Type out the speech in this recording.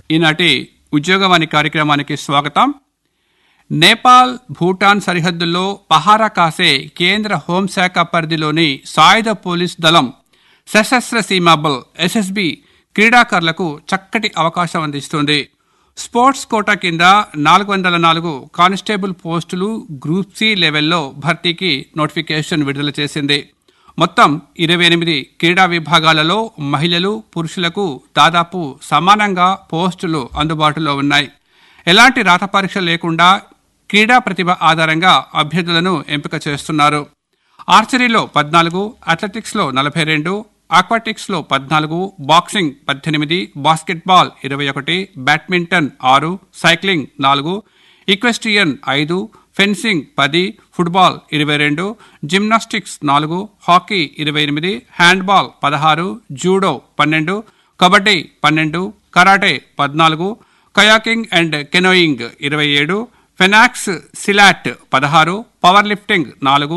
ఈనాటి ఉద్యోగవాణి కార్యక్రమానికి స్వాగతం నేపాల్ భూటాన్ సరిహద్దుల్లో పహారా కాసే కేంద్ర హోంశాఖ పరిధిలోని సాయుధ పోలీస్ దళం సశస్త్ర సీమాబల్ ఎస్ఎస్బి క్రీడాకారులకు చక్కటి అవకాశం అందిస్తుంది స్పోర్ట్స్ కోటా కింద నాలుగు వందల నాలుగు కానిస్టేబుల్ పోస్టులు గ్రూప్ సి లెవెల్లో భర్తీకి నోటిఫికేషన్ విడుదల చేసింది మొత్తం ఇరవై ఎనిమిది క్రీడా విభాగాలలో మహిళలు పురుషులకు దాదాపు సమానంగా పోస్టులు అందుబాటులో ఉన్నాయి ఎలాంటి రాత పరీక్ష లేకుండా క్రీడా ప్రతిభ ఆధారంగా అభ్యర్థులను ఎంపిక చేస్తున్నారు ఆర్చరీలో పద్నాలుగు అథ్లెటిక్స్లో నలభై రెండు ఆక్వాటిక్స్లో పద్నాలుగు బాక్సింగ్ పద్దెనిమిది బాస్కెట్బాల్ ఇరవై ఒకటి బ్యాడ్మింటన్ ఆరు సైక్లింగ్ నాలుగు ఈక్వెస్ట్రియన్ ఐదు ఫెన్సింగ్ పది ఫుట్బాల్ ఇరవై రెండు జిమ్నాస్టిక్స్ నాలుగు హాకీ ఇరవై ఎనిమిది హ్యాండ్బాల్ పదహారు జూడో పన్నెండు కబడ్డీ పన్నెండు కరాటే పద్నాలుగు కయాకింగ్ అండ్ కెనోయింగ్ ఇరవై ఏడు ఫెనాక్స్ సిలాట్ పదహారు పవర్ లిఫ్టింగ్ నాలుగు